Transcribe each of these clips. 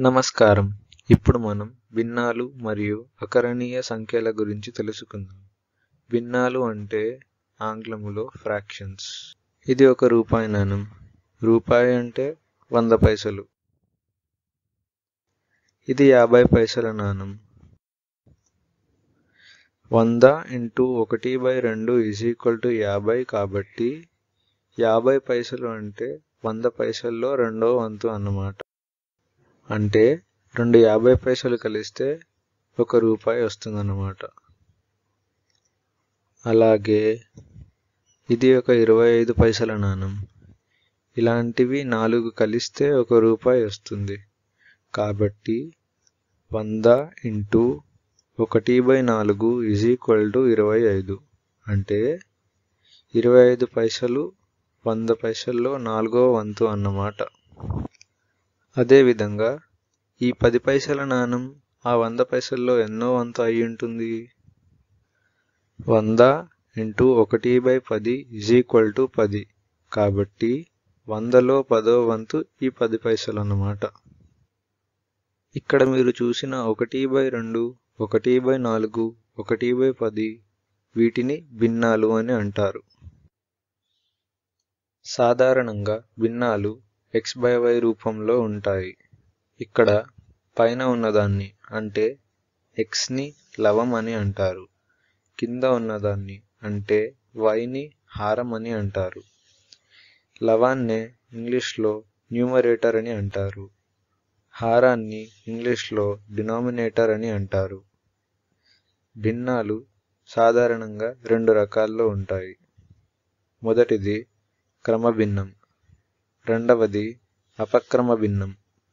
నమస్కారం ఇప్పుడు మనం భిన్నాలు మరియు అకరణీయ సంఖ్యల గురించి తెలుసుకుందాం భిన్నాలు అంటే ఆంగ్లములో ఫ్రాక్షన్స్ ఇది ఒక రూపాయి నాణం రూపాయి అంటే వంద పైసలు ఇది యాభై పైసల నాణం వంద ఇంటూ ఒకటి బై రెండు ఈజ్ ఈక్వల్ టు యాభై కాబట్టి యాభై పైసలు అంటే వంద పైసల్లో రెండో వంతు అన్నమాట అంటే రెండు యాభై పైసలు కలిస్తే ఒక రూపాయి వస్తుందన్నమాట అలాగే ఇది ఒక ఇరవై ఐదు పైసల నాణం ఇలాంటివి నాలుగు కలిస్తే ఒక రూపాయి వస్తుంది కాబట్టి వంద ఇంటూ ఒకటి బై నాలుగు ఈజ్ ఈక్వల్ టు ఇరవై ఐదు అంటే ఇరవై ఐదు పైసలు వంద పైసల్లో నాలుగో వంతు అన్నమాట అదేవిధంగా ఈ పది పైసల నాణం ఆ వంద పైసల్లో ఎన్నో వంతు అయి ఉంటుంది వంద ఇంటూ ఒకటి బై పది ఈజ్ ఈక్వల్ టు పది కాబట్టి వందలో పదో వంతు ఈ పది పైసలు అన్నమాట ఇక్కడ మీరు చూసిన ఒకటి బై రెండు ఒకటి బై నాలుగు ఒకటి బై పది వీటిని భిన్నాలు అని అంటారు సాధారణంగా భిన్నాలు ఎక్స్ బై వై రూపంలో ఉంటాయి ఇక్కడ పైన ఉన్నదాన్ని అంటే ఎక్స్ని లవం అని అంటారు కింద ఉన్నదాన్ని అంటే వైని హారం అని అంటారు లవాన్నే ఇంగ్లీష్లో న్యూమరేటర్ అని అంటారు హారాన్ని ఇంగ్లీష్లో డినామినేటర్ అని అంటారు భిన్నాలు సాధారణంగా రెండు రకాల్లో ఉంటాయి మొదటిది క్రమభిన్నం రెండవది అపక్రమ భిన్నం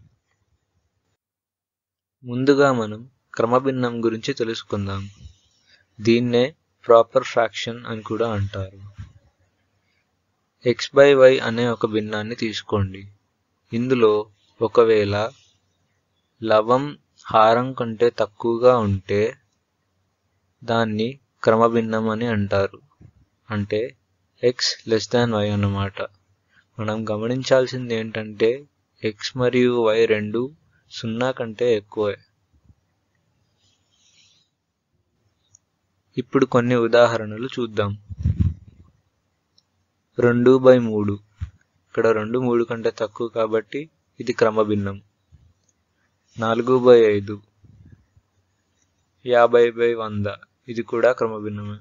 ముందుగా మనం క్రమభిన్నం గురించి తెలుసుకుందాం దీన్నే ప్రాపర్ ఫ్రాక్షన్ అని కూడా అంటారు ఎక్స్ బై వై అనే ఒక భిన్నాన్ని తీసుకోండి ఇందులో ఒకవేళ లవం హారం కంటే తక్కువగా ఉంటే దాన్ని క్రమభిన్నం అని అంటారు అంటే ఎక్స్ లెస్ దాన్ వై అన్నమాట మనం గమనించాల్సింది ఏంటంటే ఎక్స్ మరియు వై రెండు సున్నా కంటే ఎక్కువే ఇప్పుడు కొన్ని ఉదాహరణలు చూద్దాం రెండు బై మూడు ఇక్కడ రెండు మూడు కంటే తక్కువ కాబట్టి ఇది క్రమభిన్నం నాలుగు బై ఐదు యాభై బై వంద ఇది కూడా క్రమభిన్నమే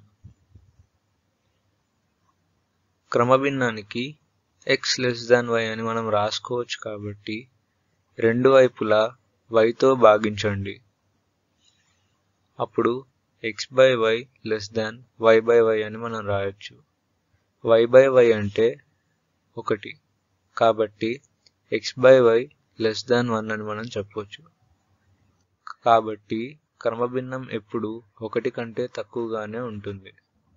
క్రమభిన్నానికి ఎక్స్ లెస్ దాన్ వై అని మనం రాసుకోవచ్చు కాబట్టి రెండు వైపులా వైతో భాగించండి అప్పుడు X by Y less than Y by Y అని మనం రాయొచ్చు వై బై వై అంటే ఒకటి కాబట్టి X by Y less than one అని మనం చెప్పవచ్చు కాబట్టి క్రమభిన్నం ఎప్పుడు ఒకటి కంటే తక్కువగానే ఉంటుంది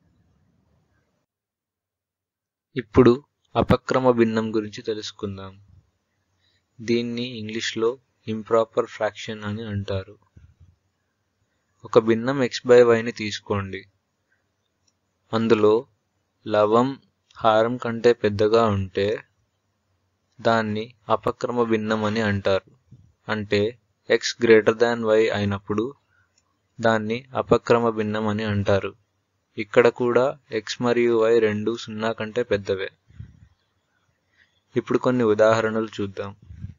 ఇప్పుడు అపక్రమ భిన్నం గురించి తెలుసుకుందాం దీన్ని ఇంగ్లీష్లో ఇంప్రాపర్ ఫ్రాక్షన్ అని అంటారు ఒక భిన్నం ఎక్స్ బై వైని తీసుకోండి అందులో లవం హారం కంటే పెద్దగా ఉంటే దాన్ని అపక్రమ భిన్నం అని అంటారు అంటే ఎక్స్ గ్రేటర్ దాన్ వై అయినప్పుడు దాన్ని అపక్రమ భిన్నం అని అంటారు ఇక్కడ కూడా ఎక్స్ మరియు వై రెండు సున్నా కంటే పెద్దవే ఇప్పుడు కొన్ని ఉదాహరణలు చూద్దాం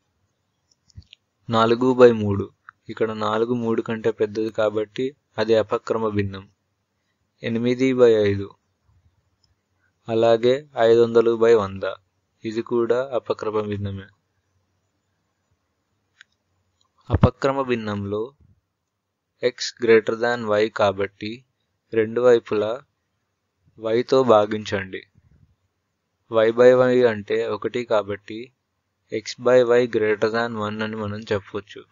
నాలుగు బై మూడు ఇక్కడ నాలుగు మూడు కంటే పెద్దది కాబట్టి అది అపక్రమ భిన్నం ఎనిమిది బై ఐదు అలాగే ఐదు వందలు బై వంద ఇది కూడా అపక్రమ భిన్నమే అపక్రమ భిన్నంలో ఎక్స్ గ్రేటర్ దాన్ వై కాబట్టి రెండు వైపులా వైతో భాగించండి వై బై వై అంటే ఒకటి కాబట్టి X by Y greater than one అని మనం చెప్పవచ్చు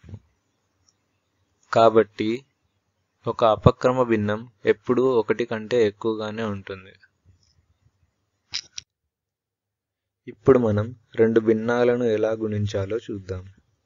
కాబట్టి ఒక అపక్రమ భిన్నం ఎప్పుడూ ఒకటి కంటే ఎక్కువగానే ఉంటుంది ఇప్పుడు మనం రెండు భిన్నాలను ఎలా గుణించాలో చూద్దాం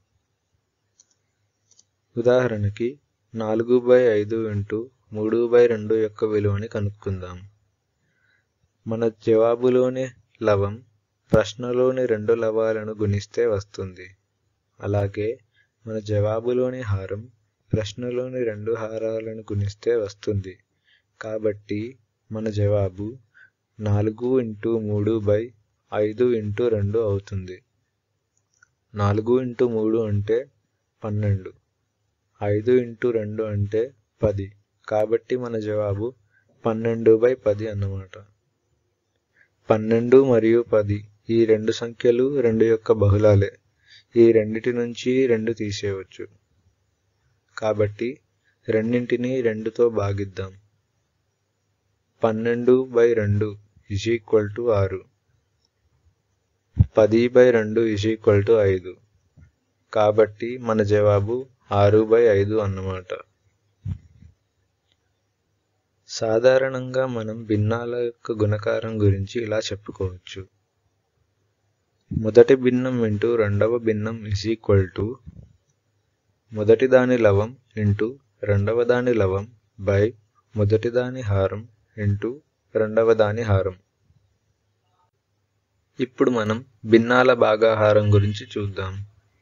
ఉదాహరణకి నాలుగు బై ఐదు ఇంటూ మూడు బై రెండు యొక్క విలువని కనుక్కుందాం మన జవాబులోని లవం ప్రశ్నలోని రెండు లవాలను గుణిస్తే వస్తుంది అలాగే మన జవాబులోని హారం ప్రశ్నలోని రెండు హారాలను గుణిస్తే వస్తుంది కాబట్టి మన జవాబు నాలుగు ఇంటూ మూడు బై ఐదు ఇంటూ రెండు అవుతుంది నాలుగు ఇంటూ మూడు అంటే పన్నెండు ఐదు ఇంటూ రెండు అంటే పది కాబట్టి మన జవాబు పన్నెండు బై పది అన్నమాట పన్నెండు మరియు పది ఈ రెండు సంఖ్యలు రెండు యొక్క బహుళాలే ఈ రెండిటి నుంచి రెండు తీసేయవచ్చు కాబట్టి రెండింటిని రెండుతో భాగిద్దాం పన్నెండు బై రెండు ఇజ్ ఈక్వల్ టు ఆరు పది బై రెండు ఇజ్ ఈక్వల్ టు ఐదు కాబట్టి మన జవాబు ఆరు బై ఐదు అన్నమాట సాధారణంగా మనం భిన్నాల యొక్క గుణకారం గురించి ఇలా చెప్పుకోవచ్చు మొదటి భిన్నం ఇంటూ రెండవ భిన్నం ఇజ్ ఈక్వల్ టు మొదటి దాని లవం ఇంటూ రెండవ దాని లవం బై మొదటి దాని హారం ఇంటూ రెండవ దాని హారం ఇప్పుడు మనం భిన్నాల భాగాహారం గురించి చూద్దాం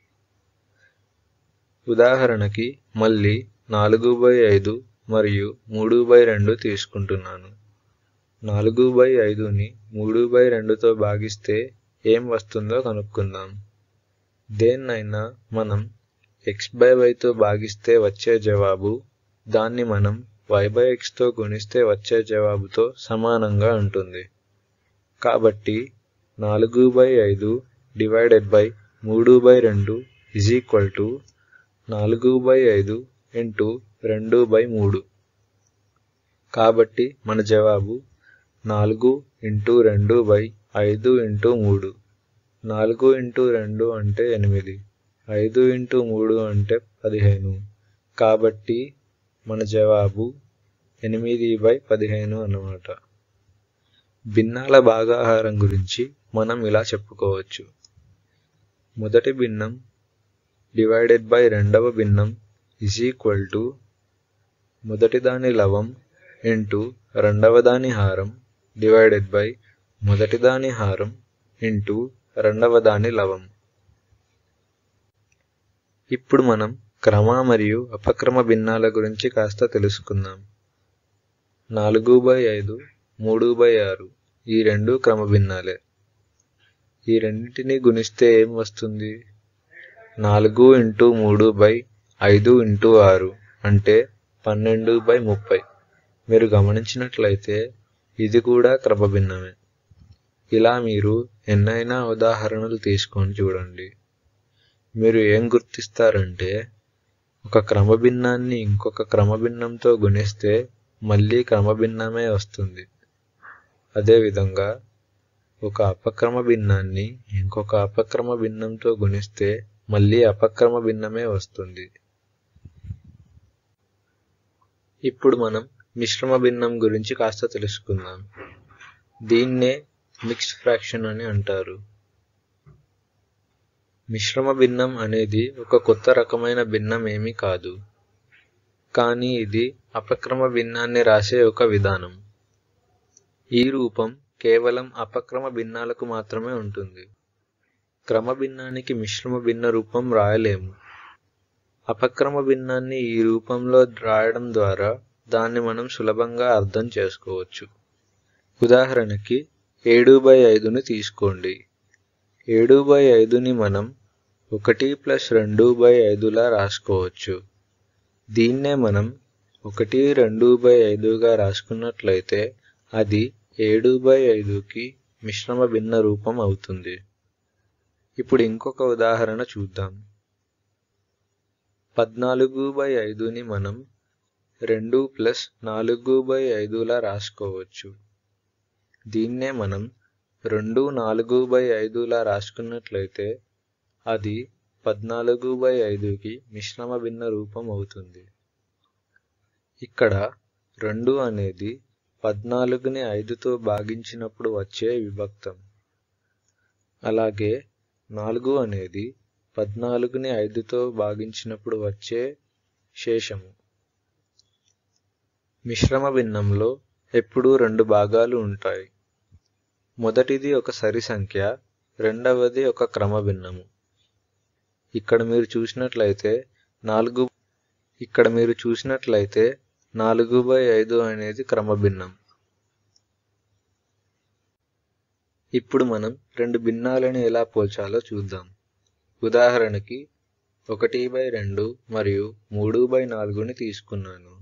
ఉదాహరణకి మళ్ళీ నాలుగు బై ఐదు మరియు మూడు బై రెండు తీసుకుంటున్నాను నాలుగు బై ఐదుని మూడు బై రెండుతో భాగిస్తే ఏం వస్తుందో కనుక్కుందాం దేన్నైనా మనం ఎక్స్ బై వైతో భాగిస్తే వచ్చే జవాబు దాన్ని మనం వై బై ఎక్స్తో గుణిస్తే వచ్చే జవాబుతో సమానంగా ఉంటుంది కాబట్టి నాలుగు బై ఐదు డివైడెడ్ బై మూడు బై రెండు ఇజ్ ఈక్వల్ టు నాలుగు బై ఐదు ఇంటూ రెండు బై మూడు కాబట్టి మన జవాబు నాలుగు ఇంటూ రెండు బై ఐదు ఇంటూ మూడు నాలుగు ఇంటూ రెండు అంటే ఎనిమిది ఐదు ఇంటూ మూడు అంటే పదిహేను కాబట్టి మన జవాబు ఎనిమిది బై పదిహేను అన్నమాట భిన్నాల భాగాహారం గురించి మనం ఇలా చెప్పుకోవచ్చు మొదటి భిన్నం డివైడెడ్ బై రెండవ భిన్నం ఇజ్ ఈక్వల్ టు మొదటి దాని లవం ఇంటూ రెండవ దాని హారం డివైడెడ్ బై మొదటి దాని హారం ఇంటూ రెండవ దాని లవం ఇప్పుడు మనం క్రమ మరియు అపక్రమ భిన్నాల గురించి కాస్త తెలుసుకుందాం నాలుగు బై ఐదు మూడు బై ఆరు ఈ రెండు క్రమ భిన్నాలే ఈ రెండింటిని గుణిస్తే ఏం వస్తుంది నాలుగు ఇంటూ మూడు బై ఐదు ఇంటూ ఆరు అంటే పన్నెండు బై ముప్పై మీరు గమనించినట్లయితే ఇది కూడా క్రమభిన్నమే ఇలా మీరు ఎన్నైనా ఉదాహరణలు తీసుకొని చూడండి మీరు ఏం గుర్తిస్తారంటే ఒక క్రమభిన్నాన్ని ఇంకొక క్రమభిన్నంతో గుణిస్తే మళ్ళీ క్రమభిన్నమే వస్తుంది అదేవిధంగా ఒక అపక్రమ భిన్నాన్ని ఇంకొక అపక్రమ భిన్నంతో గుణిస్తే మళ్ళీ అపక్రమ భిన్నమే వస్తుంది ఇప్పుడు మనం మిశ్రమ భిన్నం గురించి కాస్త తెలుసుకుందాం దీన్నే మిక్స్డ్ ఫ్రాక్షన్ అని అంటారు మిశ్రమ భిన్నం అనేది ఒక కొత్త రకమైన భిన్నం ఏమీ కాదు కానీ ఇది అపక్రమ భిన్నాన్ని రాసే ఒక విధానం ఈ రూపం కేవలం అపక్రమ భిన్నాలకు మాత్రమే ఉంటుంది క్రమ భిన్నానికి మిశ్రమ భిన్న రూపం రాయలేము అపక్రమ భిన్నాన్ని ఈ రూపంలో రాయడం ద్వారా దాన్ని మనం సులభంగా అర్థం చేసుకోవచ్చు ఉదాహరణకి ఏడు బై ఐదుని తీసుకోండి ఏడు బై ఐదుని మనం ఒకటి ప్లస్ రెండు బై ఐదులా రాసుకోవచ్చు దీన్నే మనం ఒకటి రెండు బై ఐదుగా రాసుకున్నట్లయితే అది ఏడు బై ఐదుకి మిశ్రమ భిన్న రూపం అవుతుంది ఇప్పుడు ఇంకొక ఉదాహరణ చూద్దాం పద్నాలుగు బై ఐదుని మనం రెండు ప్లస్ నాలుగు బై ఐదులా రాసుకోవచ్చు దీన్నే మనం రెండు నాలుగు బై ఐదులా రాసుకున్నట్లయితే అది పద్నాలుగు బై ఐదుకి మిశ్రమ భిన్న రూపం అవుతుంది ఇక్కడ రెండు అనేది పద్నాలుగుని ఐదుతో భాగించినప్పుడు వచ్చే విభక్తం అలాగే నాలుగు అనేది పద్నాలుగుని ఐదుతో భాగించినప్పుడు వచ్చే శేషము మిశ్రమ భిన్నంలో ఎప్పుడూ రెండు భాగాలు ఉంటాయి మొదటిది ఒక సరి సంఖ్య రెండవది ఒక క్రమ భిన్నము ఇక్కడ మీరు చూసినట్లయితే నాలుగు ఇక్కడ మీరు చూసినట్లయితే నాలుగు బై ఐదు అనేది క్రమభిన్నం ఇప్పుడు మనం రెండు భిన్నాలను ఎలా పోల్చాలో చూద్దాం ఉదాహరణకి ఒకటి బై రెండు మరియు మూడు బై నాలుగుని తీసుకున్నాను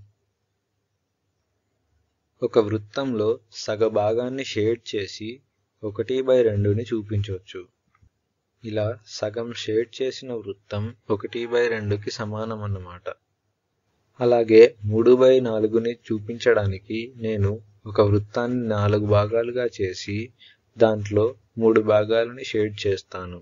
ఒక వృత్తంలో సగ భాగాన్ని షేడ్ చేసి ఒకటి బై రెండుని చూపించవచ్చు ఇలా సగం షేడ్ చేసిన వృత్తం ఒకటి బై రెండుకి సమానం అన్నమాట అలాగే మూడు బై నాలుగుని చూపించడానికి నేను ఒక వృత్తాన్ని నాలుగు భాగాలుగా చేసి దాంట్లో మూడు భాగాలని షేడ్ చేస్తాను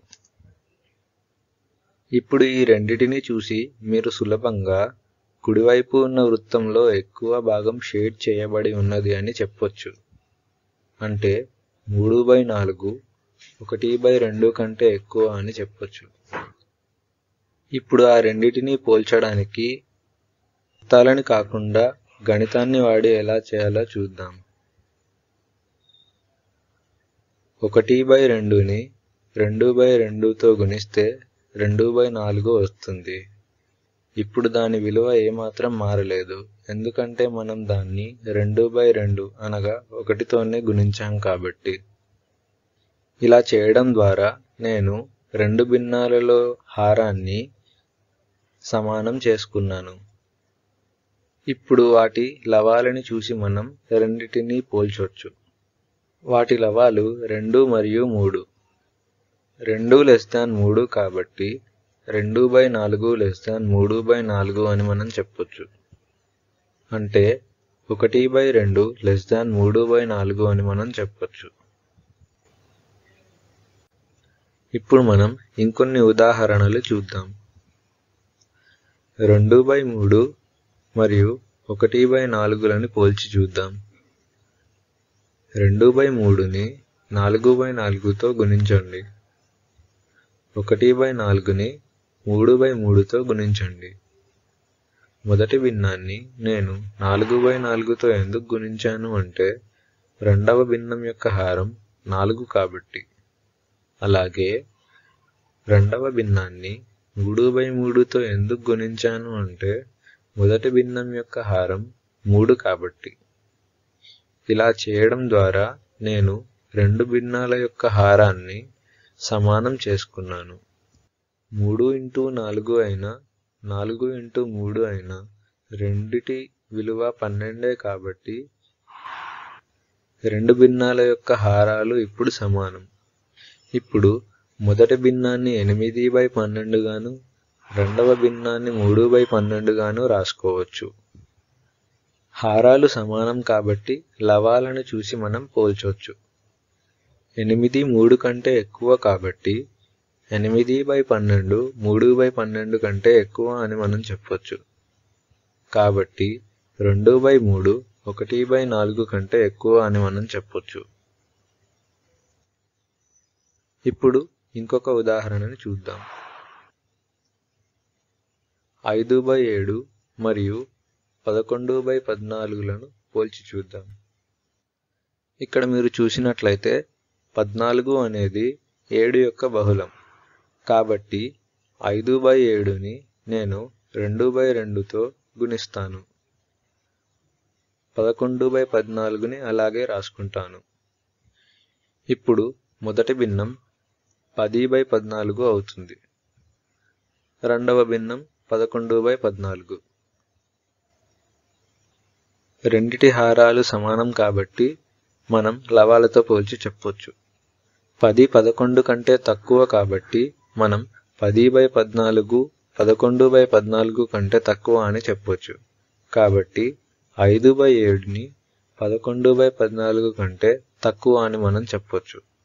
ఇప్పుడు ఈ రెండిటిని చూసి మీరు సులభంగా కుడివైపు ఉన్న వృత్తంలో ఎక్కువ భాగం షేడ్ చేయబడి ఉన్నది అని చెప్పొచ్చు అంటే మూడు బై నాలుగు ఒకటి బై రెండు కంటే ఎక్కువ అని చెప్పొచ్చు ఇప్పుడు ఆ రెండిటిని పోల్చడానికి వృత్తాలని కాకుండా గణితాన్ని వాడి ఎలా చేయాలో చూద్దాం ఒకటి బై రెండుని రెండు బై రెండుతో గుణిస్తే రెండు బై నాలుగు వస్తుంది ఇప్పుడు దాని విలువ ఏమాత్రం మారలేదు ఎందుకంటే మనం దాన్ని రెండు బై రెండు అనగా ఒకటితోనే గుణించాం కాబట్టి ఇలా చేయడం ద్వారా నేను రెండు భిన్నాలలో హారాన్ని సమానం చేసుకున్నాను ఇప్పుడు వాటి లవాలని చూసి మనం రెండిటిని పోల్చొచ్చు వాటి లవాలు రెండు మరియు మూడు రెండు లెస్ దాన్ మూడు కాబట్టి రెండు బై నాలుగు లెస్ దాన్ మూడు బై నాలుగు అని మనం చెప్పొచ్చు అంటే ఒకటి బై రెండు లెస్ దాన్ మూడు బై నాలుగు అని మనం చెప్పొచ్చు ఇప్పుడు మనం ఇంకొన్ని ఉదాహరణలు చూద్దాం రెండు బై మూడు మరియు ఒకటి బై నాలుగులని పోల్చి చూద్దాం రెండు బై మూడుని నాలుగు బై నాలుగుతో గుణించండి ఒకటి బై నాలుగుని మూడు బై మూడుతో గుణించండి మొదటి భిన్నాన్ని నేను నాలుగు బై నాలుగుతో ఎందుకు గుణించాను అంటే రెండవ భిన్నం యొక్క హారం నాలుగు కాబట్టి అలాగే రెండవ భిన్నాన్ని మూడు బై మూడుతో ఎందుకు గుణించాను అంటే మొదటి భిన్నం యొక్క హారం మూడు కాబట్టి ఇలా చేయడం ద్వారా నేను రెండు భిన్నాల యొక్క హారాన్ని సమానం చేసుకున్నాను మూడు ఇంటూ నాలుగు అయినా నాలుగు ఇంటూ మూడు అయినా రెండిటి విలువ పన్నెండే కాబట్టి రెండు భిన్నాల యొక్క హారాలు ఇప్పుడు సమానం ఇప్పుడు మొదటి భిన్నాన్ని ఎనిమిది బై పన్నెండు గాను రెండవ భిన్నాన్ని మూడు బై పన్నెండు గాను రాసుకోవచ్చు హారాలు సమానం కాబట్టి లవాలను చూసి మనం పోల్చవచ్చు ఎనిమిది మూడు కంటే ఎక్కువ కాబట్టి ఎనిమిది బై పన్నెండు మూడు బై పన్నెండు కంటే ఎక్కువ అని మనం చెప్పొచ్చు కాబట్టి రెండు బై మూడు ఒకటి బై నాలుగు కంటే ఎక్కువ అని మనం చెప్పొచ్చు ఇప్పుడు ఇంకొక ఉదాహరణని చూద్దాం ఐదు బై ఏడు మరియు పదకొండు బై పద్నాలుగులను పోల్చి చూద్దాం ఇక్కడ మీరు చూసినట్లయితే పద్నాలుగు అనేది ఏడు యొక్క బహుళం కాబట్టి ఐదు బై ఏడుని నేను రెండు బై రెండుతో గుణిస్తాను పదకొండు బై పద్నాలుగుని అలాగే రాసుకుంటాను ఇప్పుడు మొదటి భిన్నం పది బై పద్నాలుగు అవుతుంది రెండవ భిన్నం పదకొండు బై పద్నాలుగు రెండిటి హారాలు సమానం కాబట్టి మనం లవాలతో పోల్చి చెప్పొచ్చు పది పదకొండు కంటే తక్కువ కాబట్టి మనం పది బై పద్నాలుగు పదకొండు బై పద్నాలుగు కంటే తక్కువ అని చెప్పొచ్చు కాబట్టి ఐదు బై ఏడుని పదకొండు బై పద్నాలుగు కంటే తక్కువ అని మనం చెప్పొచ్చు